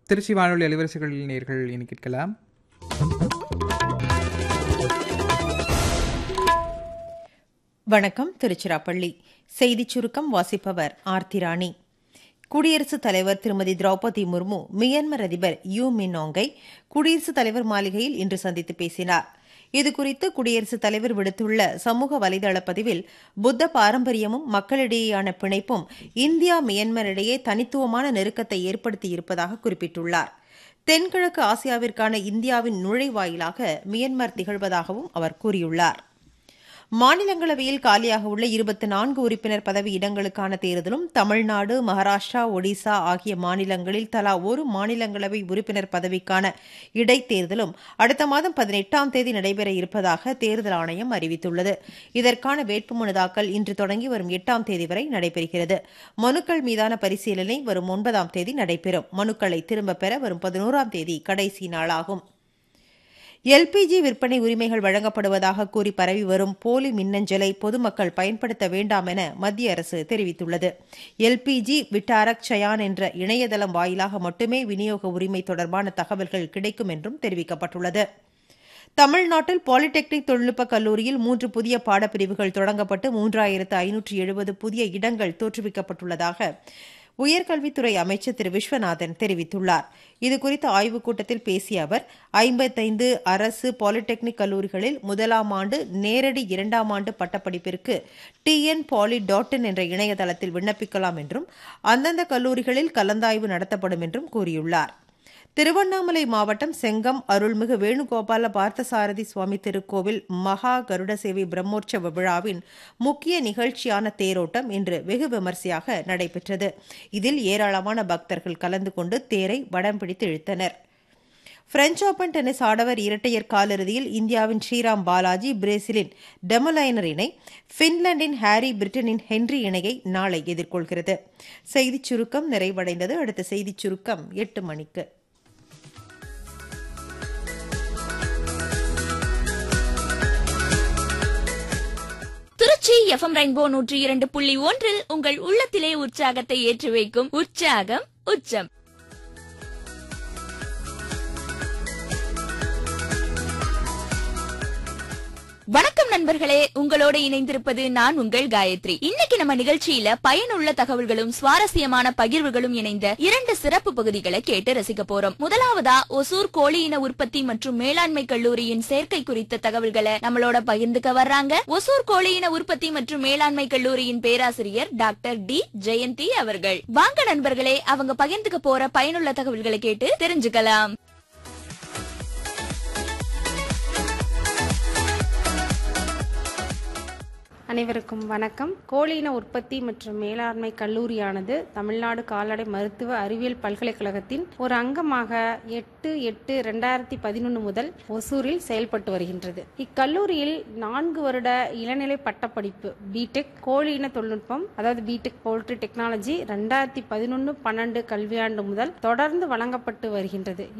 திருச்சி வானொலி அலைவரிசைகளில் நேர்கள் இனி கேட்கலாம் வணக்கம் திருச்சிராப்பள்ளி செய்திச் சுருக்கம் வாசிப்பவர் ஆர்த்தி ராணி குடியரசுத் தலைவர் திருமதி திரௌபதி முர்மு மியான்மர் அதிபர் யூ மின்னோங்கை குடியரசுத் தலைவர் மாளிகையில் இன்று சந்தித்து பேசினார் இதுகுறித்து குடியரசுத் தலைவர் விடுத்துள்ள சமூக வலைதள பதிவில் புத்த பாரம்பரியமும் மக்களிடையேயான பிணைப்பும் இந்தியா மியான்மர் இடையே தனித்துவமான நெருக்கத்தை ஏற்படுத்தியிருப்பதாக குறிப்பிட்டுள்ளார் தென்கிழக்கு ஆசியாவிற்கான இந்தியாவின் நுழைவாயிலாக மியான்மர் திகழ்வதாகவும் அவர் கூறியுள்ளார் மாநிலங்களவையில் காலியாக உள்ள இருபத்தி நான்கு உறுப்பினர் பதவி இடங்களுக்கான தேர்தலும் தமிழ்நாடு மகாராஷ்டிரா ஒடிசா ஆகிய மாநிலங்களில் தலா ஒரு மாநிலங்களவை உறுப்பினர் பதவிக்கான இடைத்தேர்தலும் அடுத்த மாதம் பதினெட்டாம் தேதி நடைபெற இருப்பதாக தேர்தல் ஆணையம் அறிவித்துள்ளது இதற்கான வேட்புமனு தாக்கல் இன்று தொடங்கி வரும் எட்டாம் தேதி வரை நடைபெறுகிறது மனுக்கள் மீதான பரிசீலனை வரும் ஒன்பதாம் தேதி நடைபெறும் மனுக்களை திரும்பப் பெற வரும் பதினோராம் தேதி கடைசி நாளாகும் எல்பிஜி விற்பனை உரிமைகள் வழங்கப்படுவதாக கூறி பரவி வரும் போலி மின்னஞ்சலை பொதுமக்கள் பயன்படுத்த வேண்டாம் என மத்திய அரசு தெரிவித்துள்ளது எல்பிஜி விட்டாரக் சயான் என்ற இணையதளம் வாயிலாக மட்டுமே விநியோக உரிமை தொடர்பான தகவல்கள் கிடைக்கும் என்றும் தெரிவிக்கப்பட்டுள்ளது தமிழ்நாட்டில் பாலிடெக்னிக் தொழில்நுட்ப கல்லூரியில் மூன்று புதிய பாடப்பிரிவுகள் தொடங்கப்பட்டு மூன்றாயிரத்து ஐநூற்று எழுபது புதிய இடங்கள் தோற்றுவிக்கப்பட்டுள்ளதாக உயர்கல்வித்துறை அமைச்சர் திரு விஸ்வநாதன் தெரிவித்துள்ளார் இதுகுறித்த ஆய்வுக் கூட்டத்தில் பேசிய அவர் ஐம்பத்தைந்து அரசு பாலிடெக்னிக் கல்லூரிகளில் முதலாம் ஆண்டு நேரடி இரண்டாம் ஆண்டு பட்டப்படிப்பிற்கு டிஎன் பாலி டாட் இன் என்ற இணையதளத்தில் விண்ணப்பிக்கலாம் என்றும் அந்தந்த கல்லூரிகளில் கலந்தாய்வு நடத்தப்படும் என்றும் கூறியுள்ளார் திருவண்ணாமலை மாவட்டம் செங்கம் அருள்மிகு வேணுகோபால பார்த்தசாரதி சுவாமி திருக்கோவில் மகா கருட சேவை பிரம்மோற்சவ விழாவின் முக்கிய நிகழ்ச்சியான தேரோட்டம் இன்று வெகு விமரிசையாக நடைபெற்றது இதில் ஏராளமான பக்தர்கள் கலந்து கொண்டு தேரை வடம் பிடித்து இழுத்தனர் பிரெஞ்ச் ஓபன் டென்னிஸ் ஆடவர் இரட்டையர் காலிறுதியில் இந்தியாவின் ஸ்ரீராம் பாலாஜி பிரேசிலின் டெமலைனர் இணை பின்லாந்தின் ஹாரி பிரிட்டனின் ஹென்றி இணையை நாளை எதிர்கொள்கிறது செய்திச் சுருக்கம் நிறைவடைந்தது அடுத்த செய்திச் சுருக்கம் எட்டு மணிக்கு திருச்சி எஃப்எம் ரெயின்போ நூற்றி இரண்டு புள்ளி ஒன்றில் உங்கள் உள்ளத்திலே உற்சாகத்தை ஏற்றி வைக்கும் உற்சாகம் உச்சம் வணக்கம் நண்பர்களே உங்களோட இணைந்திருப்பது நான் உங்கள் காயத்ரி இன்னைக்கு நம்ம நிகழ்ச்சியில பயனுள்ள தகவல்களும் சுவாரஸ்யமான பகிர்வுகளும் இணைந்த இரண்டு சிறப்பு பகுதிகளை கேட்டு ரசிக்க போறோம் முதலாவதா ஒசூர் கோழி இன உற்பத்தி மற்றும் மேலாண்மை கல்லூரியின் சேர்க்கை குறித்த தகவல்களை நம்மளோட பகிர்ந்துக்க வர்றாங்க ஒசூர் கோழி இன உற்பத்தி மற்றும் மேலாண்மை கல்லூரியின் பேராசிரியர் டாக்டர் டி ஜெயந்தி அவர்கள் வாங்க நண்பர்களே அவங்க பகிர்ந்துக்க போற பயனுள்ள தகவல்களை கேட்டு தெரிஞ்சுக்கலாம் அனைவருக்கும் வணக்கம் கோழியின உற்பத்தி மற்றும் மேலாண்மை கல்லூரியானது தமிழ்நாடு கால்நடை மருத்துவ அறிவியல் பல்கலைக்கழகத்தின் ஒரு அங்கமாக எட்டு எட்டு ரெண்டாயிரத்தி பதினொன்று முதல் ஒசூரில் செயல்பட்டு வருகின்றது இக்கல்லூரியில் நான்கு வருட இளநிலை பட்டப்படிப்பு பிடெக் கோழியின தொழில்நுட்பம் அதாவது பிடெக் போல்ட்ரி டெக்னாலஜி ரெண்டாயிரத்தி பதினொன்று பன்னெண்டு கல்வியாண்டு முதல் தொடர்ந்து வழங்கப்பட்டு வருகின்றது